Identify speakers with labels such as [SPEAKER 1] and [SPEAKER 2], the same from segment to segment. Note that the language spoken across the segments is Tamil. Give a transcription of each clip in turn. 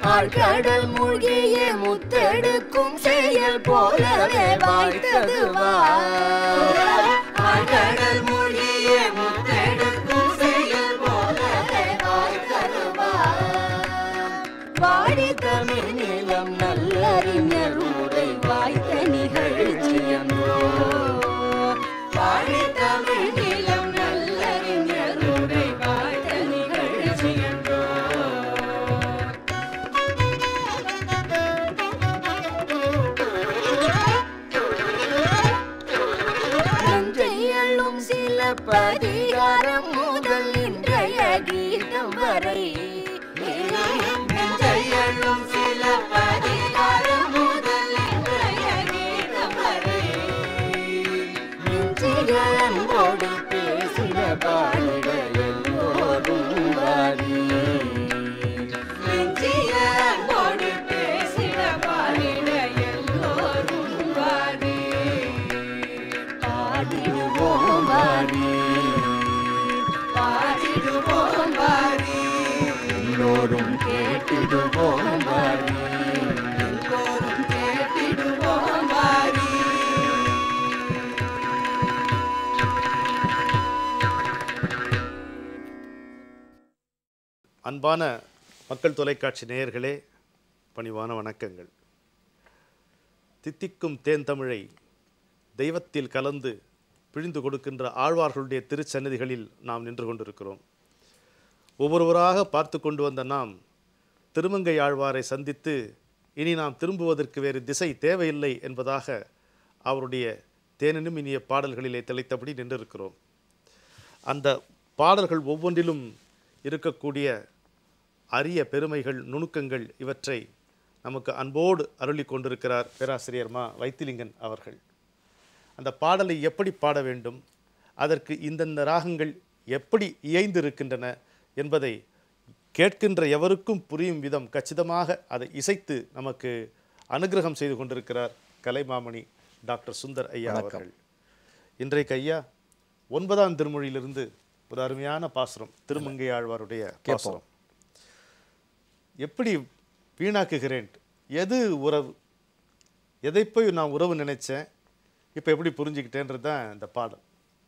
[SPEAKER 1] ஆழ்கடல் மூழ்கிய முத்தெடுக்கும் செயல் போலவே வாய்த்தது ஆழ்கடல் மூழ்கிய முத்தெடுக்கும் செயல் போலவே வாய்த்தது வாடி தமிழ் நிலம் நல்லறிஞர் உரை வாய்த்த நிகழ்ச்சியன்றோ வாடி தமிழ் நிலம் நல்லறிஞர் உரை வாய்த்த நிகழ்ச்சியன்றோ நஞ்சையள்ளும் சில பதிகாரம் முதல் இன்றைய கீதம் வரை நஞ்சையள்ளும் சில பதிகாரம் முதல் இன்றைய கீதம் வரை நெஞ்சிகளோடு பேசின பாடிட எல்லோரும் வாரி நெஞ்சிகளோடு பேசின பாடிட எல்லோரும் வாரி பாடிடுவோம் வாரி பாடிடுவோம் வாரி எல்லோரும் கேட்டிடுவோம் வாரி எல்லோரும் கேட்டிடுவோம் வாரி
[SPEAKER 2] அன்பான மக்கள் தொலைக்காட்சி நேயர்களே பணிவான வணக்கங்கள் தித்திக்கும் தேன் தமிழை தெய்வத்தில் கலந்து பிழிந்து கொடுக்கின்ற ஆழ்வார்களுடைய திருச்சன்னதிகளில் நாம் நின்று கொண்டிருக்கிறோம் ஒவ்வொருவராக பார்த்து கொண்டு வந்த நாம் திருமங்கை ஆழ்வாரை சந்தித்து இனி நாம் திரும்புவதற்கு வேறு திசை தேவையில்லை என்பதாக அவருடைய தேனினும் இனிய பாடல்களிலே திளைத்தபடி நின்றிருக்கிறோம் அந்த பாடல்கள் ஒவ்வொன்றிலும் இருக்கக்கூடிய அரிய பெருமைகள் நுணுக்கங்கள் இவற்றை நமக்கு அன்போடு அருளி கொண்டிருக்கிறார் பேராசிரியர் மா வைத்திலிங்கன் அவர்கள் அந்த பாடலை எப்படி பாட வேண்டும் அதற்கு இந்தந்த ராகங்கள் எப்படி இயைந்திருக்கின்றன என்பதை கேட்கின்ற எவருக்கும் புரியும் விதம் கச்சிதமாக அதை இசைத்து நமக்கு அனுகிரகம் செய்து கொண்டிருக்கிறார் கலைமாமணி டாக்டர் சுந்தர் ஐயா அவர்கள் இன்றைக்கு ஐயா ஒன்பதாம் திருமொழியிலிருந்து ஒரு அருமையான பாசுரம் திருமங்கை ஆழ்வாருடைய பாசுரம் எப்படி வீணாக்குகிறேன் எது உறவு எதை போய் நான் உறவு நினைச்சேன் இப்போ எப்படி புரிஞ்சுக்கிட்டேன்றது தான் இந்த பாடல்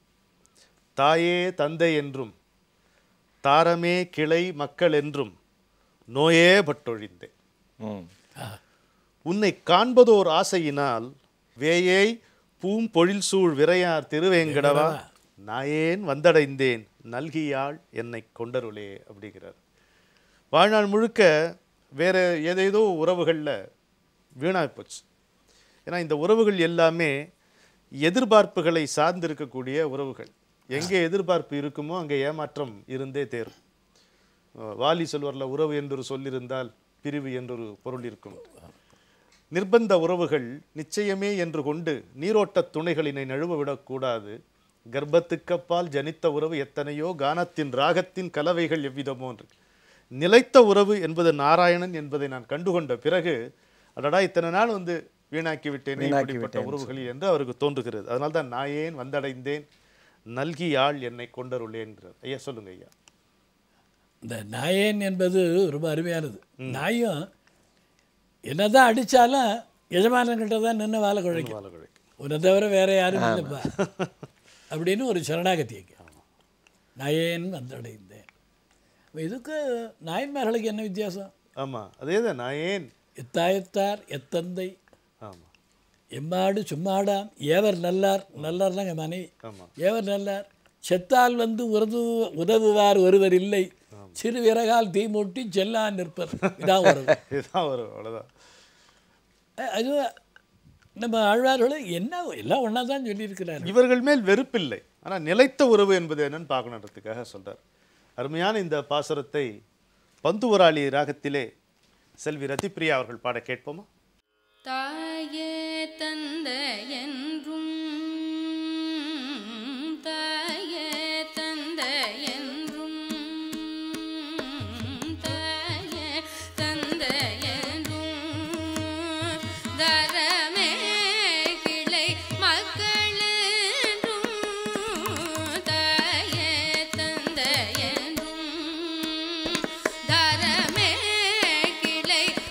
[SPEAKER 2] தாயே தந்தை என்றும் தாரமே கிளை மக்கள் என்றும் நோயே பட்டொழிந்தேன்
[SPEAKER 3] ம்
[SPEAKER 2] உன்னை காண்பதோர் ஆசையினால் வேயை பூம் பொழில் சூழ் விரையார் திருவேங்கடவா நாயேன் வந்தடைந்தேன் நல்கியாள் என்னை கொண்டருளே அப்படிங்கிறார் வாழ்நாள் முழுக்க வேற ஏதேதோ உறவுகளில் வீணாய் போச்சு ஏன்னா இந்த உறவுகள் எல்லாமே எதிர்பார்ப்புகளை சார்ந்து இருக்கக்கூடிய உறவுகள் எங்கே எதிர்பார்ப்பு இருக்குமோ அங்கே ஏமாற்றம் இருந்தே தேரும் அஹ் வாலி சொல்வரில் உறவு என்றொரு சொல்லிருந்தால் பிரிவு என்றொரு பொருள் இருக்கும் நிர்பந்த உறவுகள் நிச்சயமே என்று கொண்டு நீரோட்டத் துணைகளினை நழுவ விடக்கூடாது கர்ப்பத்துக்கப்பால் ஜனித்த உறவு எத்தனையோ கானத்தின் ராகத்தின் கலவைகள் எவ்விதமோ என்று நிலைத்த உறவு என்பது நாராயணன் என்பதை நான் கண்டுகொண்ட பிறகு அடடா இத்தனை நாள் வந்து வீணாக்கி விட்டேனே
[SPEAKER 3] வீணாக்கி
[SPEAKER 2] இப்படிப்பட்ட
[SPEAKER 3] விட்டேன்
[SPEAKER 2] உறவுகளில் என்று அவருக்கு தோன்றுகிறது அதனால தான் நாயேன் வந்தடைந்தேன் நல்கி ஆள் என்னை கொண்டருளேன்கிறார் ஐயா சொல்லுங்க ஐயா
[SPEAKER 4] இந்த நாயன் என்பது ரொம்ப அருமையானது நாயும் என்னதான் அடித்தாலும் எஜமானங்கிட்ட தான் நின்று வாழை குழைக்கும்
[SPEAKER 2] வாழகுழை
[SPEAKER 4] உன்னை தவிர வேற யாரும் இல்லைப்பா அப்படின்னு ஒரு சரணாகதி அங்கே நாயேன் வந்தடைந்தேன் அப்ப இதுக்கு நாயன்மார்களுக்கு என்ன வித்தியாசம்
[SPEAKER 2] ஆமா அதேதான் நாயேன்
[SPEAKER 4] எத்தாயத்தார் எத்தந்தை
[SPEAKER 2] ஆமா
[SPEAKER 4] எம்மாடு சும்மாடாம் ஏவர் நல்லார் நல்லார்னாங்க மனைவி
[SPEAKER 2] ஆமா
[SPEAKER 4] ஏவர் நல்லார் செத்தால் வந்து உதவு உதவுவார் ஒருவர் இல்லை சிறு விறகால் தீ மூட்டி செல்லான் நிற்பர் இதான் உறவு
[SPEAKER 2] இதுதான் ஒரு அவ்வளோதான்
[SPEAKER 4] அஹ் அது நம்ம ஆழ்வார்களும் என்ன எல்லாம் ஒன்றா தான் சொல்லியிருக்கிறாரு
[SPEAKER 2] இவர்கள் மேல் வெறுப்பில்லை ஆனா நிலைத்த உறவு என்பது என்னன்னு பார்க்கணுன்றதுக்காக சொல்றார் அருமையான இந்த பாசுரத்தை பந்துவராளி ராகத்திலே செல்வி ரத்திப்பிரியா அவர்கள் பாட கேட்போமா
[SPEAKER 1] தாயே தந்தையென்றும் தாயே தந்தையென்றும் தாயே தந்தையென்றும் தரமே கிளை மக்களென்றும் தாயே தந்தையென்றும் தரமே கிளை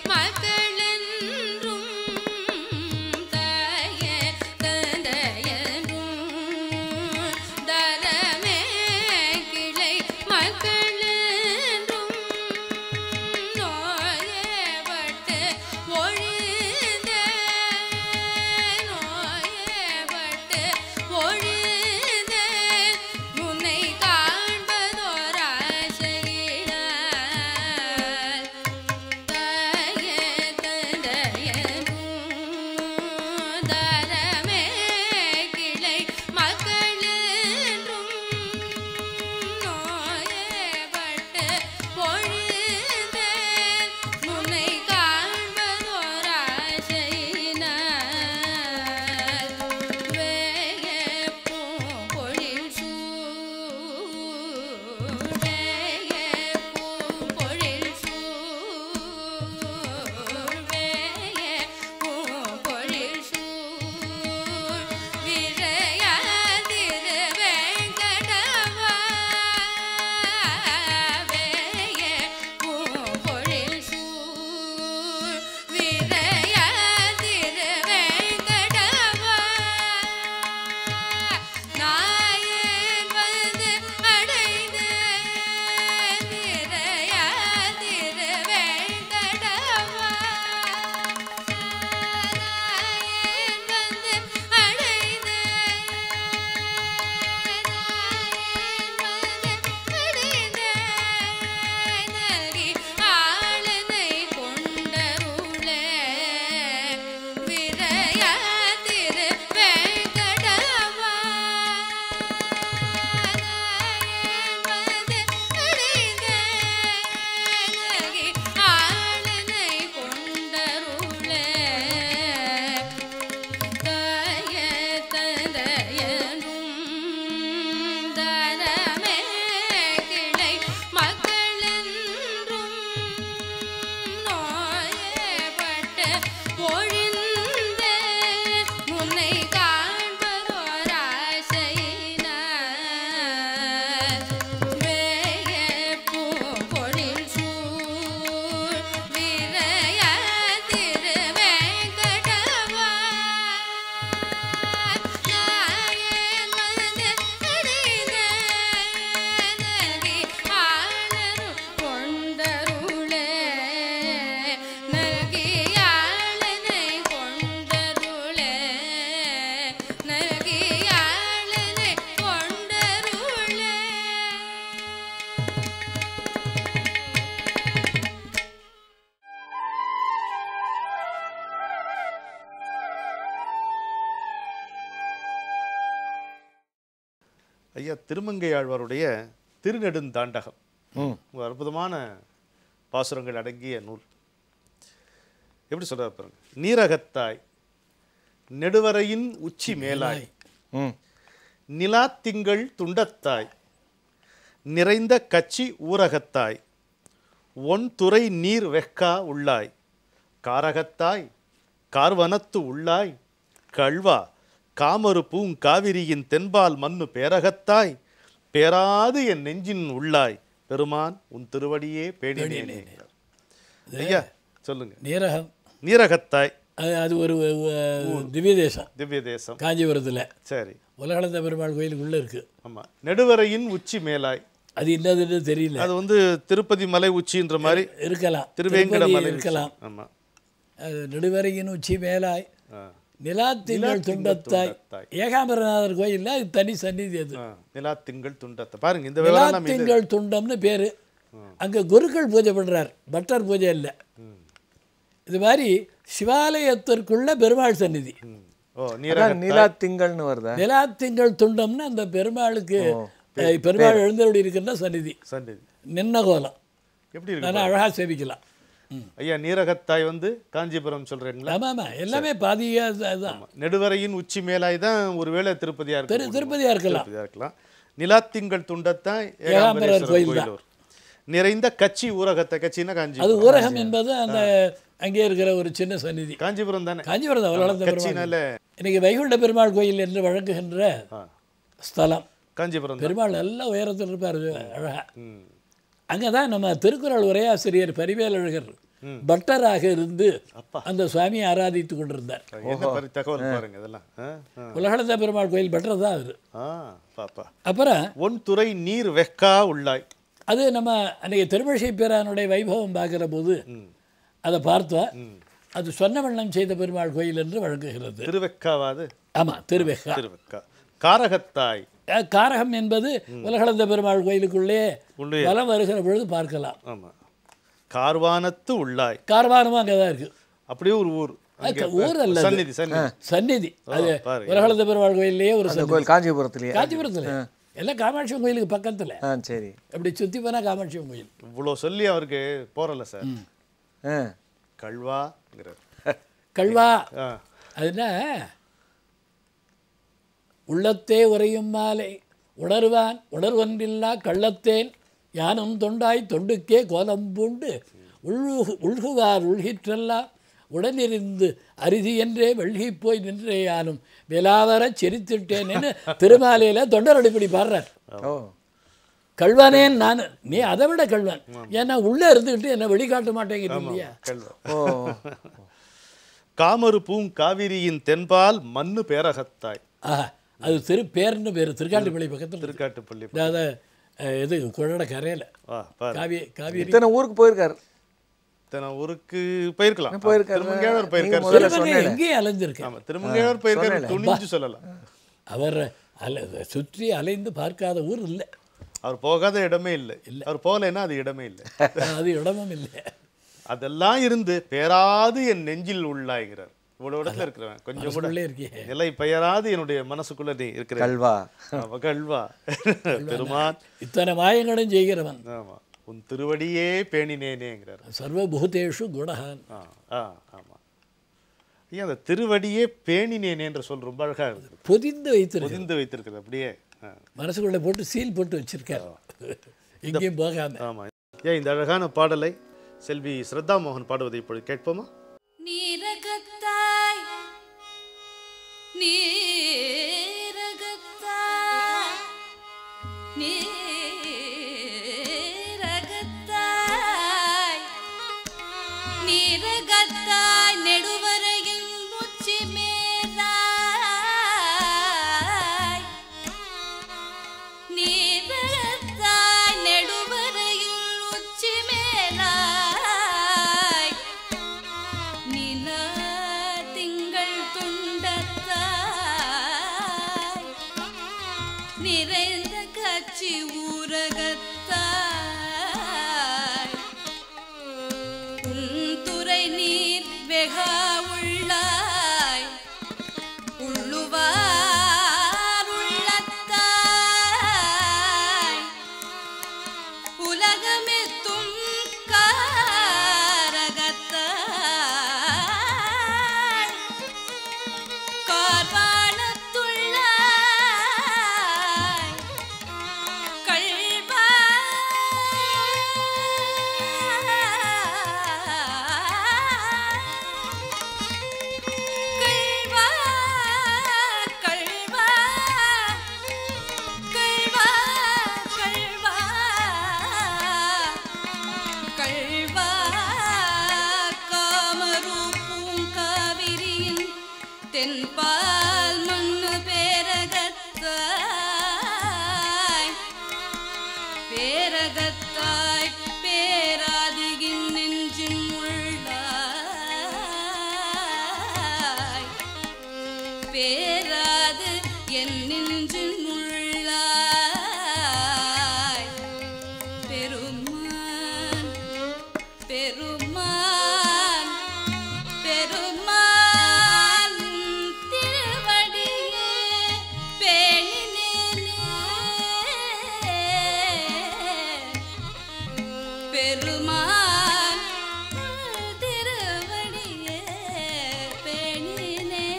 [SPEAKER 2] ஐயா திருமங்கை ஆழ்வாருடைய திருநெடுந்தாண்டகம்
[SPEAKER 3] ம்
[SPEAKER 2] ஒரு அற்புதமான பாசுரங்கள் அடங்கிய நூல் எப்படி சொல்றாரு பாருங்க நீரகத்தாய் நெடுவரையின் உச்சி மேலாய்
[SPEAKER 3] ம்
[SPEAKER 2] நிலாத்திங்கள் துண்டத்தாய் நிறைந்த கச்சி ஊரகத்தாய் ஒன் துறை நீர் வெக்கா உள்ளாய் காரகத்தாய் கார்வனத்து உள்ளாய் கழ்வா காமரு பூங்காவிரியின் தென்பால் மண்ணு பேரகத்தாய் பேராது என் நெஞ்சின் உள்ளாய் பெருமான் உன் திருவடியே பேடினேனே ஐயா சொல்லுங்க
[SPEAKER 4] நீரகம்
[SPEAKER 2] நீரகத்தாய்
[SPEAKER 4] அது அது ஒரு அஹ், திவ்ய தேசம்
[SPEAKER 2] திவ்ய தேசம்
[SPEAKER 4] காஞ்சிபுரத்தில்
[SPEAKER 2] சரி
[SPEAKER 4] உலகளந்த பெருமாள் கோயிலுக்குள்ளே இருக்குது
[SPEAKER 2] ஆமா நெடுவரையின் உச்சி மேலாய்
[SPEAKER 4] அது என்னதுன்னு தெரியல
[SPEAKER 2] அது வந்து திருப்பதி மலை உச்சின்ற மாதிரி
[SPEAKER 4] இருக்கலாம்
[SPEAKER 2] திருவேங்கட
[SPEAKER 4] திருப்பதி
[SPEAKER 2] மலை உச்சி.
[SPEAKER 4] இருக்கலாம்
[SPEAKER 2] ஆமா
[SPEAKER 4] அது நெடுவரையின் உச்சி மேலாய்
[SPEAKER 2] ஆ.
[SPEAKER 4] நிலாத்திங்கள் துண்டத்தாய்
[SPEAKER 2] துண்டத்தாய்.
[SPEAKER 4] ஏகாம்பரநாதர் கோயிலில் அது தனி சந்நிதி அது
[SPEAKER 2] ஆ, நிலாத்திங்கள் துண்டத்தை பாருங்க இந்த விவரம் நம்ம இது
[SPEAKER 4] நிலாத்திங்கள் துண்டம்னு பேர் அங்கே குருக்கள் பூஜை பண்ணுறார் பட்டர் பூஜை இல்லை இது மாதிரி சிவாலயத்திற்குள்ள பெருமாள் சந்நிதி
[SPEAKER 2] ம். ஓ நீர
[SPEAKER 3] அதான் நிலா திங்கள்னு வருதா
[SPEAKER 4] நிலாத்திங்கள் துண்டம்னு அந்த பெருமாளுக்கு அஹ், பெருமாள் எழுந்தருளி இருக்கின்ற சந்நிதி
[SPEAKER 2] சந்நிதி
[SPEAKER 4] நின்ன கோலம்
[SPEAKER 2] எப்படி இருக்கு
[SPEAKER 4] நல்லா அழகாக சேவிக்கலாம் ம்
[SPEAKER 2] ஐயா நீரகத்தாய் வந்து காஞ்சிபுரம் சொல்றீங்களா
[SPEAKER 4] ஆமாம் ஆமாம் எல்லாமே பாதியாக அதுதான்
[SPEAKER 2] ஆமா. நெடுவரையின் உச்சி மேலாய் தான் ஒருவேளை திருப்பதியா
[SPEAKER 4] திரு
[SPEAKER 2] இருக்கும்
[SPEAKER 4] திருப்பதியாக இருக்கலாம்
[SPEAKER 2] திருப்பதியா இருக்கலாம் நிலாத்திங்கள் துண்டத்தான்
[SPEAKER 4] ஏகாம்பரர்
[SPEAKER 2] ஏகாம்பரேஸ்வரர்
[SPEAKER 4] கோயில்
[SPEAKER 2] கோயில் வரும். நிறைந்த கட்சி ஊரகத்தை கட்சின்னா
[SPEAKER 4] அது
[SPEAKER 2] காஞ்சிபுரம்
[SPEAKER 4] ஊரகம் என்பது அந்த அங்கே இருக்கிற ஒரு சின்ன சந்நிதி
[SPEAKER 2] காஞ்சிபுரம் தானே
[SPEAKER 4] காஞ்சிபுரம் தான் வளர்ந்த பெருமாள்
[SPEAKER 2] கட்சினால
[SPEAKER 4] இன்னைக்கு வைகுண்ட பெருமாள் கோயில் என்று வழங்குகின்ற
[SPEAKER 2] ஆ,
[SPEAKER 4] ஸ்தலம்
[SPEAKER 2] காஞ்சிபுரம் தான்
[SPEAKER 4] பெருமாள் நல்ல உயரத்தில் இருப்பார் அழகா
[SPEAKER 2] ம்.
[SPEAKER 4] அங்கே தான் நம்ம திருக்குறள் உரையாசிரியர் பரிவேலழகர் பட்டராக இருந்து அந்த சுவாமியை ஆராதித்து கொண்டிருந்தார்
[SPEAKER 2] என்ன பரி தகவல் பாருங்க இதெல்லாம் ஆ, ஆ.
[SPEAKER 4] உலகளந்த பெருமாள் கோயில் பட்டர் தான் அவர்
[SPEAKER 2] ஆ பாப்பா
[SPEAKER 4] அப்புறம்
[SPEAKER 2] ஒன் துறை நீர் வெக்கா உள்ளாய்
[SPEAKER 4] அது நம்ம அன்றைக்கி திருமழிசை பேரானுடைய வைபவம் பார்க்குற போது அதை பார்த்தா அது சொன்ன வண்ணம் செய்த பெருமாள் கோயில் என்று வழங்குகிறது
[SPEAKER 2] திருவெக்காவாது
[SPEAKER 4] ஆமாம் திருவெகா
[SPEAKER 2] திருவெக்கா காரகத்தாய்
[SPEAKER 4] அஹ், காரகம் என்பது உலகளந்த பெருமாள் கோயிலுக்குள்ளே
[SPEAKER 2] உள்ளே.
[SPEAKER 4] வலம் வருகிற பொழுது பார்க்கலாம்
[SPEAKER 2] ஆமா கார்வானத்து உள்ளாய்
[SPEAKER 4] கார்வானமும் அங்கே தான் இருக்குது
[SPEAKER 2] அப்படியே ஒரு ஊர் அங்கே
[SPEAKER 4] அது ஊர் அல்ல அது.
[SPEAKER 2] சந்நிதி சந்நிதி
[SPEAKER 4] சந்நிதி அது
[SPEAKER 2] பாருங்க.
[SPEAKER 4] உலகளந்த பெருமாள் கோயிலேயே ஒரு
[SPEAKER 3] அந்த
[SPEAKER 4] சந்நிதி
[SPEAKER 3] கோயில் காஞ்சிபுரத்துலயே
[SPEAKER 4] காஞ்சிபுரத்தில் எல்லாம் காமாட்சி அம்மன் கோயிலுக்கு பக்கத்தில்
[SPEAKER 3] ஆ சரி
[SPEAKER 4] அப்படி சுற்றி போனால் காமாட்சி அம்மன் கோயில்
[SPEAKER 2] இவ்வளோ சொல்லி அவருக்கு போறல சார்
[SPEAKER 3] ஆ
[SPEAKER 2] கல்வாங்கிறார்
[SPEAKER 4] கல்வா
[SPEAKER 2] ஆ
[SPEAKER 4] அது என்ன உள்ளத்தே உறையும் மாலை உணர்வான் உணர்வொன்றில்லா கள்ளத்தேன் யானும் தொண்டாய் தொண்டுக்கே கோலம் பூண்டு உள்கு உள்குவார் உள்கிற்றெல்லாம் உடனிருந்து அரிதி என்றே வெள்கிப் போய் நின்றே யானும் விலாவரச் செரித்திட்டேன்னு திருமாலையில் தொண்டர் இப்படி பாடுறார்
[SPEAKER 3] ஓ
[SPEAKER 4] கல்வானேன் நான் நீ அதை விட கல்வான் ஏன்னா உள்ளே இருந்துக்கிட்டு என்னை வெளிக்காட்ட மாட்டேங்குது இல்லையா
[SPEAKER 2] கல்வா
[SPEAKER 3] ஓ
[SPEAKER 2] காமரு பூங் காவிரியின் தென்பால் மண்ணு பேரகத்தாய்
[SPEAKER 4] ஆஹா அது திரு பேர்னு பேர் திருக்காட்டுப்பள்ளி பக்கத்தில்
[SPEAKER 2] திருக்காட்டுப்பள்ளி
[SPEAKER 4] அதாவது அஹ், இது குழட கரையில்
[SPEAKER 2] வா பாரு
[SPEAKER 4] காவி காவேரி
[SPEAKER 3] இத்தனை ஊருக்கு போயிருக்காரு
[SPEAKER 2] இத்தனை ஊருக்கு போயிருக்கலாம்
[SPEAKER 3] போயிருக்காரு.
[SPEAKER 2] திருமங்கேழர்
[SPEAKER 3] நீங்க
[SPEAKER 2] போயிருக்காரு
[SPEAKER 3] முதல்ல
[SPEAKER 4] திருமணம்
[SPEAKER 3] சொன்னேனே.
[SPEAKER 4] எங்கேயும் அலைஞ்சிருக்கேன்
[SPEAKER 2] ஆமா திருமங்கேழர் போயிருக்காரு துணிஞ்சு சொல்லலாம்
[SPEAKER 4] அவர் அல சுற்றி அலைந்து பார்க்காத ஊர் இல்லை
[SPEAKER 2] அவர் போகாத இடமே இல்லை அவர் போகலைன்னா அது இடமே இல்லை
[SPEAKER 4] அது இடமும் இல்லை
[SPEAKER 2] அதெல்லாம் இருந்து பேராது என் நெஞ்சில் உள்ளாய்கிறார் இவ்வளவு இடத்துல இருக்கிறவன் கொஞ்சம் கூட
[SPEAKER 4] உள்ளே இருக்கியே
[SPEAKER 2] நிலை பெயராது என்னுடைய மனசுக்குள்ள நீ இருக்கிற
[SPEAKER 3] கல்வா
[SPEAKER 2] ஆமா, கல்வா பெருமான்
[SPEAKER 4] இத்தனை மாயங்களும் செய்கிறவன்
[SPEAKER 2] ஆமா உன் திருவடியே பேணினேனேங்கிறார்
[SPEAKER 4] சர்வபூதேஷு குணகான்
[SPEAKER 2] ஆ ஆ ஆமா ஐயா அந்த திருவடியே பேணினேனே என்ற சொல் ரொம்ப அழகா இருக்குது
[SPEAKER 4] பொதிந்து வைத்திருக்கு
[SPEAKER 2] பொதிந்து வைத்திருக்குது அப்படியே ஆ.
[SPEAKER 4] மனசுக்குள்ளே போட்டு சீல் போட்டு வச்சிருக்கார் எங்கேயும் போகாம
[SPEAKER 2] ஆமா ஏன் இந்த அழகான பாடலை செல்வி ஸ்ரத்தா மோகன் பாடுவதை இப்பொழுது கேட்போமா
[SPEAKER 1] நீரகத்தாய் நீரகத்தாய் நீரகத்தாய் நீரகத்தாய் நெடுவரையில் உச்சி மேலாய் நீரகத்தாய் நெடுவரையில் உச்சி மேலாய் நில திங்கள் துண்டத்தாய் நிறைந்த காட்சி ஊரகத்தாய் உன் துறை நீர் வெகா உள்ளாய் உள்ளுவார் உள்ளத்தாய் உலகமெத்தும் காரகத்தாய் கார்வாணத்துள்ளாய் கள்வா கள்வா கள்வா கள்வா கள்வா கள்வா காமரு பூங்காவிரியின் தென்பால் மண்ணு பேரகத்தாய் பேரகத்தாய் பேராதுகின் நெஞ்சின் உள்ளாய் பேராது என் நெஞ்சின் உள்ளாய் பெருமான் பெருமான் பெருமான் திருவடியே பேணினேனே பெருமான் திருவடியே பேணினே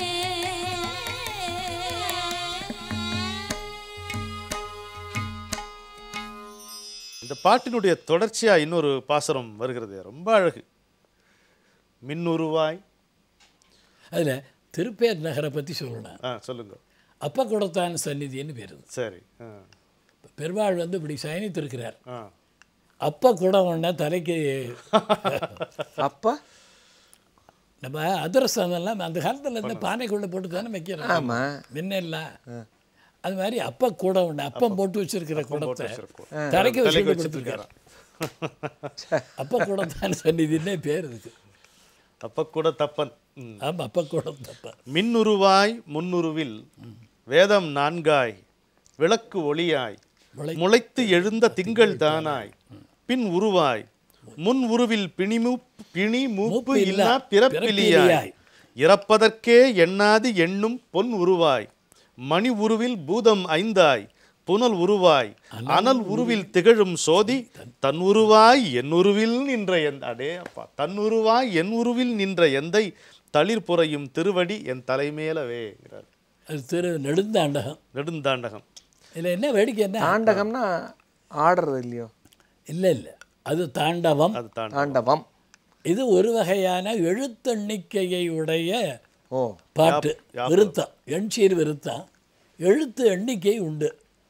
[SPEAKER 2] இந்த பாட்டினுடைய தொடர்ச்சியா இன்னொரு பாசுரம் வருகிறது ரொம்ப அழகு மின்னுருவாய்
[SPEAKER 4] அதில் திருப்பேர் நகரை பற்றி சொல்லணும்
[SPEAKER 2] ஆ சொல்லுங்க
[SPEAKER 4] அப்ப குடத்தான் சந்நிதின்னு பேர் இது.
[SPEAKER 2] சரி ஆ
[SPEAKER 4] பெருமாள் வந்து இப்படி சயனித்திருக்கிறார்
[SPEAKER 2] ஆ
[SPEAKER 4] அப்ப குடம் ஒன்றா தலைக்கு
[SPEAKER 3] அப்பா
[SPEAKER 4] நம்ம அதிரசம் எல்லாம் அந்த காலத்தில் இந்த பானைக்குள்ளே போட்டு தானே வைக்கிறோம்
[SPEAKER 3] ஆமா
[SPEAKER 4] முன்னெல்லாம் அது மாதிரி அப்ப கூடம் ஒன்று அப்பம் போட்டு வச்சிருக்கிற குடத்தை
[SPEAKER 2] வச்சிருக்கோம்.
[SPEAKER 4] தலைக்கு
[SPEAKER 2] தலைக்கு
[SPEAKER 4] வச்சு கொடுத்துருக்காரு அப்ப குடத்தான் சந்நிதின்னே பேர் இருக்கு
[SPEAKER 2] அப்ப கூட தப்பன் ம்.
[SPEAKER 4] ஆமாம் அப்ப குடம் தப்ப
[SPEAKER 2] மின்னுருவாய் முன்னுருவில் வேதம் நான்காய் விளக்கு ஒளியாய்
[SPEAKER 4] முளை-
[SPEAKER 2] முளைத்து எழுந்த திங்கள் தானாய் பின் உருவாய் முன் உருவில் பிணிமு பிணி மூப்பு
[SPEAKER 4] மூப்பு
[SPEAKER 2] இல்லா
[SPEAKER 4] இல்லா
[SPEAKER 2] பிறப்பிலியாய்
[SPEAKER 4] பிறப்பிலியாய்.
[SPEAKER 2] இறப்பதற்கே எண்ணாது எண்ணும் பொன் உருவாய் மணி உருவில் பூதம் ஐந்தாய் புனல் உருவாய் அனல் உருவில் திகழும் சோதி தன் உருவாய் என் உருவில் நின்ற எந்த அடே அப்பா தன் உருவாய் என் உருவில் நின்ற எந்தை தளிர் புரையும் திருவடி என் தலைமேலவேங்கிறார்
[SPEAKER 4] அது திரு நெடுந்தாண்டகம்
[SPEAKER 2] நெடுந்தாண்டகம்
[SPEAKER 4] இதில் என்ன வேடிக்கை என்ன
[SPEAKER 3] தாண்டகம்னா ஆடுறது இல்லையோ
[SPEAKER 4] இல்லை இல்லை அது தாண்டவம்
[SPEAKER 2] அது தான்
[SPEAKER 3] தாண்டவம்
[SPEAKER 4] இது ஒரு வகையான எழுத்தெண்ணிக்கையை உடைய
[SPEAKER 3] ஓ
[SPEAKER 4] பாட்டு
[SPEAKER 2] யாப்பு.
[SPEAKER 4] விருத்தம் எண்சீர் விருத்தம் எழுத்து எண்ணிக்கை உண்டு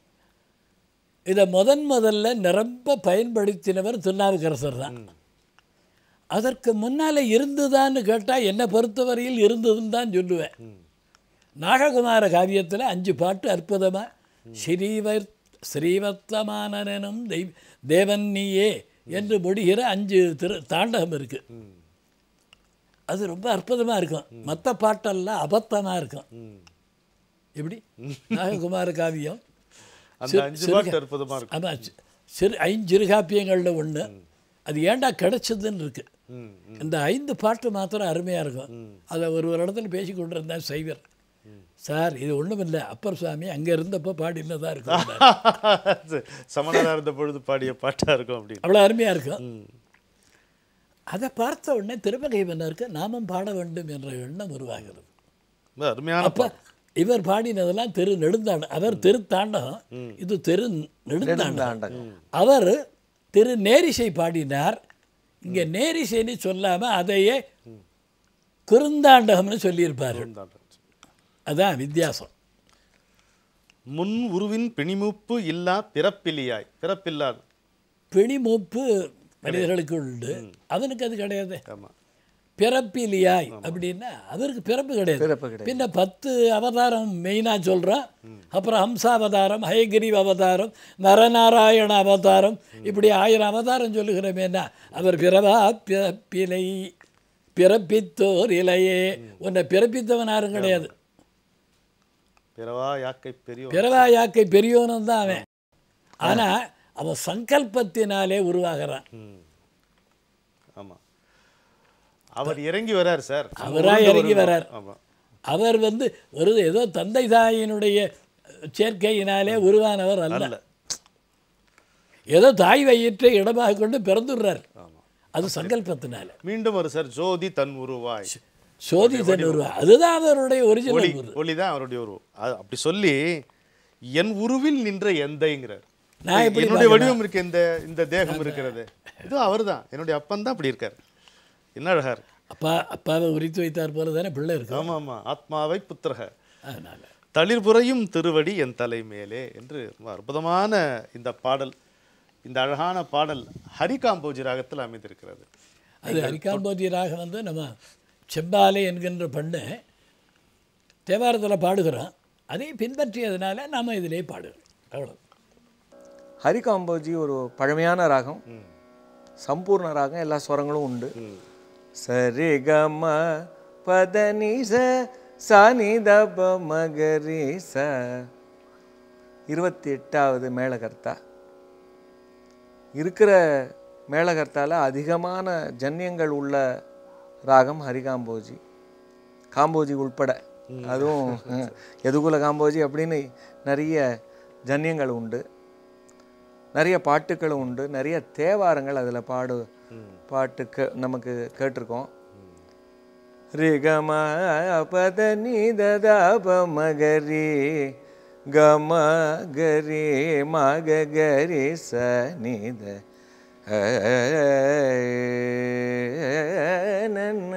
[SPEAKER 4] இதை முதன் முதல்ல நிரம்ப பயன்படுத்தினவர் திருநாவுக்கரசர் தான் அதற்கு முன்னால் இருந்துதான்னு கேட்டால் என்னை பொறுத்தவரையில் இருந்ததுன்னு தான் சொல்லுவேன் நாககுமார காவியத்தில் அஞ்சு பாட்டு அற்புதமாக ஸ்ரீவர் ஸ்ரீவர்த்தமானனும் தெய்வ தேவன் நீயே என்று முடிகிற அஞ்சு திரு தாண்டகம் இருக்குது அது ரொம்ப அற்புதமாக இருக்கும் மற்ற பாட்டெல்லாம் அபத்தமாக இருக்கும் எப்படி நாககுமார காவியம்
[SPEAKER 2] அந்த
[SPEAKER 4] சிறு-
[SPEAKER 2] அஞ்சு
[SPEAKER 4] சிறுக-
[SPEAKER 2] பாட்டு அற்புதமா இருக்கும்
[SPEAKER 4] ஆமாம் சி- சிறு ஐஞ்சிறுகாப்பியங்களில் ஒன்று அது ஏன்டா கிடைச்சதுன்னு இருக்கு
[SPEAKER 2] ம்,
[SPEAKER 4] இந்த ஐந்து பாட்டு மாத்திரம் அருமையாக இருக்கும் அதை ஒரு ஒரு இடத்துல பேசி கொண்டு இருந்தார் சைவர் சார் இது ஒன்றும் இல்லை அப்பர் சுவாமி அங்கே இருந்தப்போ பாடினதாக இருக்கும்
[SPEAKER 2] சமணராக இருந்த பொழுது பாடிய பாட்டா இருக்கும் அப்படின்னு
[SPEAKER 4] அவ்வளோ அருமையாக இருக்கும் அதை பார்த்த உடனே திருமகை மன்னருக்கு நாமும் பாட வேண்டும் என்ற எண்ணம் உருவாகிறது
[SPEAKER 2] ரொம்ப அருமையான
[SPEAKER 4] அப்போ இவர் பாடினதெல்லாம் திரு நெடுந்தாண்டம் அவர் திருத்தாண்டகம் இது திரு நெடுந்தாண்டம்
[SPEAKER 3] தாண்டகம்
[SPEAKER 4] அவர் திரு நேரிசை பாடினார் இங்கே நேரிசைன்னு சொல்லாமல் அதையே குறுந்தாண்டகம்னு சொல்லியிருப்பார்
[SPEAKER 2] பாட்டு
[SPEAKER 4] அதான் வித்தியாசம்
[SPEAKER 2] முன் உருவின் பிணிமூப்பு இல்லா பிறப்பிலியாய் பிறப்பில்லாது
[SPEAKER 4] பிணிமூப்பு மனிதர்களுக்கு உண்டு அவனுக்கு அது கிடையாது
[SPEAKER 2] ஆமா
[SPEAKER 4] பிறப்பிலியாய் அப்படின்னா அவருக்கு பிறப்பு கிடையாது
[SPEAKER 3] பிறப்பு கிடையாது.
[SPEAKER 4] பின்ன பத்து அவதாரம் மெயினாக சொல்கிறோம் அப்புறம் ஹம்சாவதாரம் ஹயகிரீவ் அவதாரம் நரநாராயண அவதாரம் இப்படி ஆயிரம் அவதாரம் சொல்லுகிறோமேனா அவர் பிறவா பிறப்பிலை பிறப்பித்தோர் இலையே உன்னை பிறப்பித்தவன் யாரும் கிடையாது
[SPEAKER 2] பிறவா யாக்கை பெரிய
[SPEAKER 4] பிறவா யாக்கை பெரியவனும் தான் அவன் ஆனால் அவன் சங்கல்பத்தினாலே உருவாகிறான்
[SPEAKER 2] ஆமா அவர் இறங்கி வரார் சார்
[SPEAKER 4] அவரா
[SPEAKER 2] உருண்டு
[SPEAKER 4] இறங்கி
[SPEAKER 2] வருவார்.
[SPEAKER 4] வரார்.
[SPEAKER 2] ஆமா
[SPEAKER 4] அவர் வந்து ஒரு ஏதோ தந்தை தாயினுடைய சேர்க்கையினாலே உருவானவர் அல்ல
[SPEAKER 2] அல்ல
[SPEAKER 4] ஏதோ தாய் வயிற்றை இடமாக கொண்டு பிறந்துடுறார் அது சங்கல்பத்தினால
[SPEAKER 2] மீண்டும் ஒரு சார் ஜோதி தன் உருவாய்
[SPEAKER 4] சோதித்தன் உருவா அதுதான் அவருடைய
[SPEAKER 2] ஒளி
[SPEAKER 4] ஒரிஜினல் உருவம்
[SPEAKER 2] ஒளி தான் அவருடைய உருவம் அது அப்படி சொல்லி என் உருவில் நின்ற எந்தைங்கிறார்
[SPEAKER 4] நான் எப்படி
[SPEAKER 2] என்னுடைய வடிவம் இருக்கு இந்த இந்த தேகம் இருக்கிறது இது அவர்தான் என்னுடைய அப்பன் தான் அப்படி இருக்கார் என்ன அழகா இருக்கு
[SPEAKER 4] அப்பா அப்பாவை உரித்து வைத்தார் போல தானே பிள்ளை இருக்கும்
[SPEAKER 2] ஆமா ஆமா ஆத்மாவை புத்திரக
[SPEAKER 4] அதனால
[SPEAKER 2] தளிர்புறையும் திருவடி என் தலை மேலே என்று ரொம்ப அற்புதமான இந்த பாடல் இந்த அழகான பாடல் ஹரிகாம்போஜி ராகத்தில் அமைந்திருக்கிறது
[SPEAKER 4] அது அரிக்காம்போதி ராகம் வந்து நம்ம செம்பாலை என்கின்ற பண்ணு தேவாரத்தில் பாடுகிறோம் அதை பின்பற்றியதுனால நாம் இதிலே பாடுகிறோம் அவ்வளோ
[SPEAKER 3] ஹரிகாம்போஜி ஒரு பழமையான ராகம் சம்பூர்ண ராகம் எல்லா ஸ்வரங்களும் உண்டு சரி கம பதனி ச சானி தப மகரி ச இருபத்தி எட்டாவது மேளகர்த்தா இருக்கிற மேளகர்த்தால அதிகமான ஜன்யங்கள் உள்ள ராகம் ஹரிகாம்போஜி காம்போஜி உள்பட அதுவும் எதுகுல காம்போஜி அப்படின்னு நிறைய ஜன்யங்கள் உண்டு நிறைய பாட்டுகளும் உண்டு நிறைய தேவாரங்கள் அதில் பாடு பாட்டு கே நமக்கு கேட்டிருக்கோம் ரிகம பத நிததாப மகரி கம கரி மக கரி ச நித நன்ன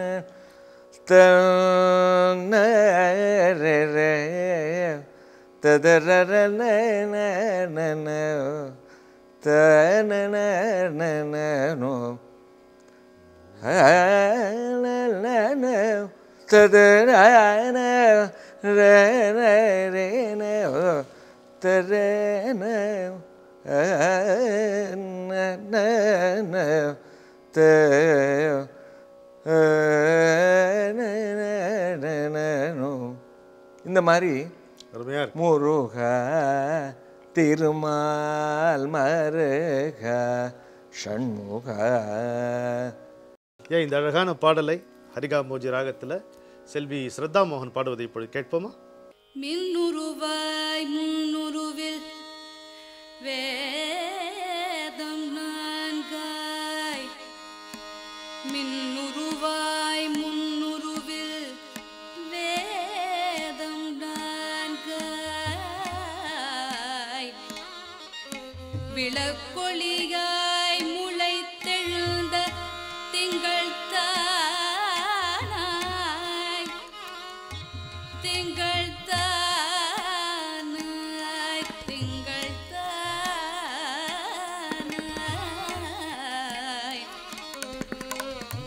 [SPEAKER 3] தே ததரர நன தனனோ ததரன ரேன தரன த இந்த மாதிரி
[SPEAKER 2] அருமையா இருக்கு
[SPEAKER 3] முருக திருமால் மருக ஷண்முக
[SPEAKER 2] ஏன் இந்த அழகான பாடலை ஹரிகாம்போஜி ராகத்தில் செல்வி ஸ்ரத்தா மோகன் பாடுவதை இப்பொழுது கேட்போமா
[SPEAKER 1] மின்னுருவாய் முன்னுருவில் வேதம் நான்காய் மின்னுருவாய் முன்னுருவில் வேதம் நான்காய்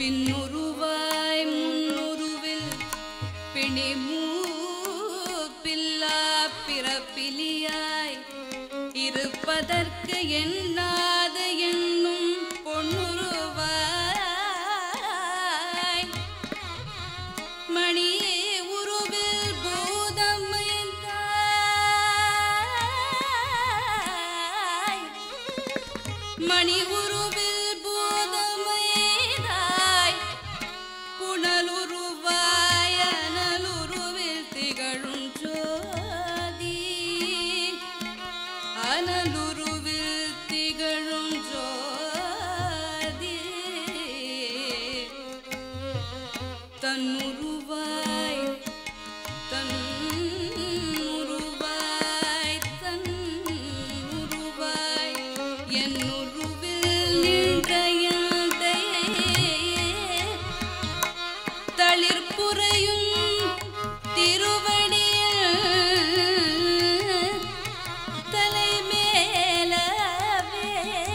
[SPEAKER 1] பின்னுருவாய் முன்னுருவில் பிணிமூப்பில்லா பிறப்பிலியாய் இருப்பதற்கு எண்ணாத என்னும் பொன்னுருவாய் மணி உருவில் பூதமைந்தாய் மணி உருவில் பூதமைந்தாய் புனலுருவாய் அனலுருவில் திகழும் ஜோதி அனலுருவில் திகழும் ஜோதி தன்னுருவாய் தன்னுருவாய் தன்னுருவாய் என்னுருவில் நின்ற தளிர்ப்புறையும் திருவடியில் தலைமேலவே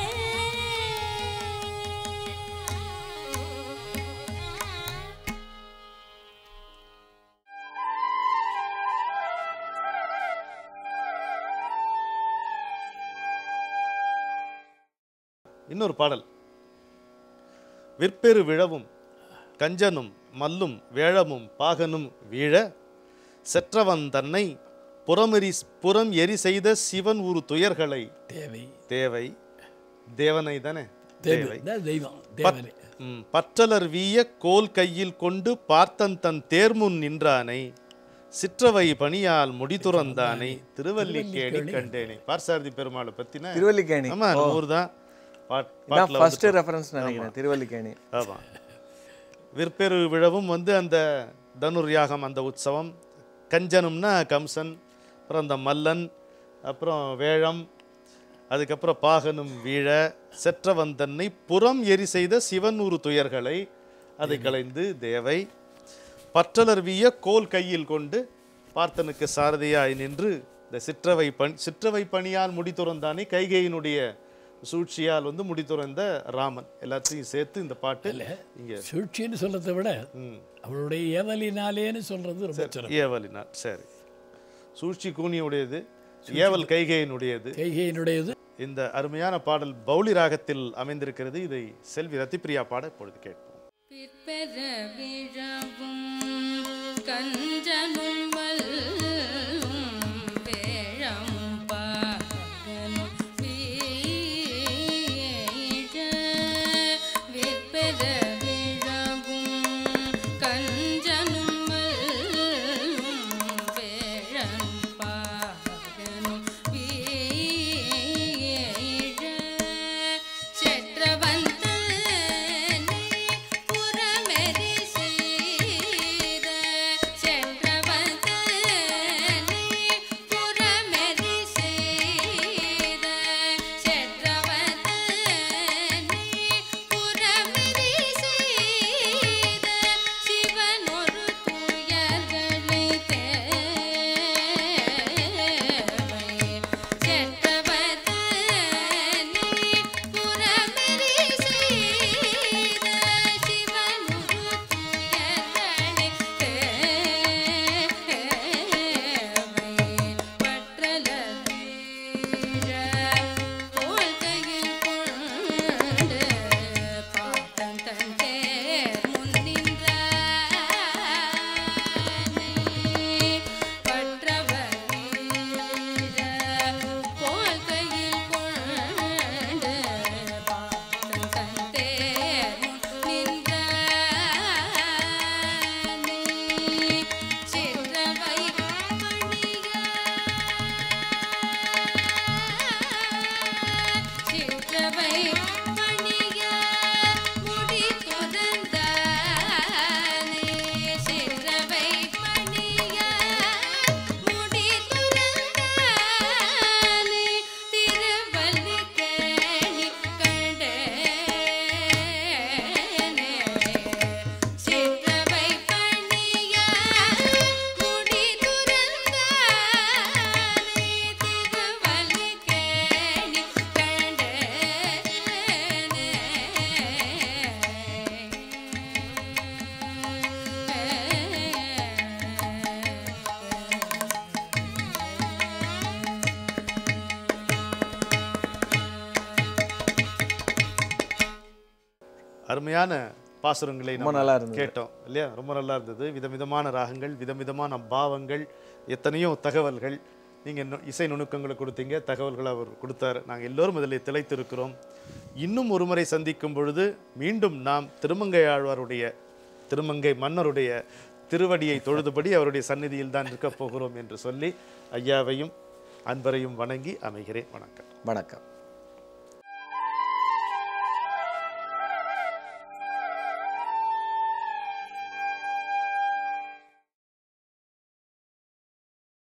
[SPEAKER 2] இன்னொரு பாடல் விற்பெரு விழவும் கஞ்சனும் மல்லும் வேழமும் பாகனும் வீழ செற்றவன் தன்னை புறமெறி புறம் எரி செய்த சிவன் ஒரு துயர்களை
[SPEAKER 4] தேவை
[SPEAKER 2] தேவை தேவனை தானே
[SPEAKER 4] தேவை தான் தெய்வம்
[SPEAKER 2] பத்-
[SPEAKER 4] தேவனை
[SPEAKER 2] ம், பற்றலர் வீய கோல் கையில் கொண்டு பார்த்தன் தன் தேர்முன் நின்றானை சிற்றவை பணியால் முடிதுறந்தானை திருவல்லிக்கேணி கண்டேனே பார்சாரதி பெருமாளை பத்தின
[SPEAKER 3] திருவல்லிக்கேணி
[SPEAKER 2] ஆமா ஊர் தான் பாட்
[SPEAKER 3] இதான்
[SPEAKER 2] பாட்டில்
[SPEAKER 3] ஃபர்ஸ்ட் ரெஃபரன்ஸ் நினைக்கிறேன் திருவல்லிக்கேணி
[SPEAKER 2] ஆமா விற்பெரு விழவும் வந்து அந்த தனுர் யாகம் அந்த உற்சவம் கஞ்சனும்னா கம்சன் அப்புறம் அந்த மல்லன் அப்புறம் வேழம் அதுக்கப்புறம் பாகனும் வீழ செற்றவன் தன்னை புறம் எரி செய்த சிவன் ஒரு துயர்களை அதை களைந்து தேவை பற்றலர் வீய கோல் கையில் கொண்டு பார்த்தனுக்கு சாரதியாய் நின்று இந்த சிற்றவை பண் சிற்றவை பணியால் முடித்துறந்தானே கைகையினுடைய சூழ்ச்சியால் வந்து முடித்துறந்த ராமன் எல்லாத்தையும் சேர்த்து இந்த பாட்டு இங்க
[SPEAKER 4] சூழ்ச்சின்னு சொல்றதை விட
[SPEAKER 2] ம்.
[SPEAKER 4] அவளுடைய ஏவலினாலேன்னு சொல்றது ரொம்ப சிறப்பு
[SPEAKER 2] ஏவலினார் சரி சூழ்ச்சி கூனியுடையது ஏவல் கைகையினுடையது
[SPEAKER 4] கைகையினுடையது
[SPEAKER 2] இந்த அருமையான பாடல் பௌளி ராகத்தில் அமைந்திருக்கிறது இதை செல்வி ரத்திப்பிரியா பாட இப்பொழுது கேட்போம்
[SPEAKER 1] பிற்பெற விழவும் கஞ்சனும் வல்லும் வேழமும் பாகனும் வீழ. விற்பெற விழவும் கஞ்சனும் வல்லும் வேழம் பாகனும் வீழ. செற்றவன் தன்னை புறமெறி செய்த சென்றவன்
[SPEAKER 2] அருமையான பாசுரங்களை
[SPEAKER 3] ரொம்ப
[SPEAKER 2] நம்ம
[SPEAKER 3] நல்லா இருந்தது.
[SPEAKER 2] கேட்டோம் இல்லையா ரொம்ப நல்லா இருந்தது விதவிதமான ராகங்கள் விதவிதமான பாவங்கள் எத்தனையோ தகவல்கள் நீங்கள் இசை நுணுக்கங்களை கொடுத்தீங்க தகவல்களை அவர் கொடுத்தார் நாங்கள் எல்லோரும் இதில் திளைத்திருக்கிறோம் இன்னும் ஒருமுறை சந்திக்கும் பொழுது மீண்டும் நாம் திருமங்கை ஆழ்வாருடைய திருமங்கை மன்னருடைய திருவடியை தொழுதுபடி அவருடைய சந்நிதியில் தான் இருக்கப் போகிறோம் என்று சொல்லி ஐயாவையும் அன்பரையும் வணங்கி அமைகிறேன் வணக்கம்
[SPEAKER 3] வணக்கம்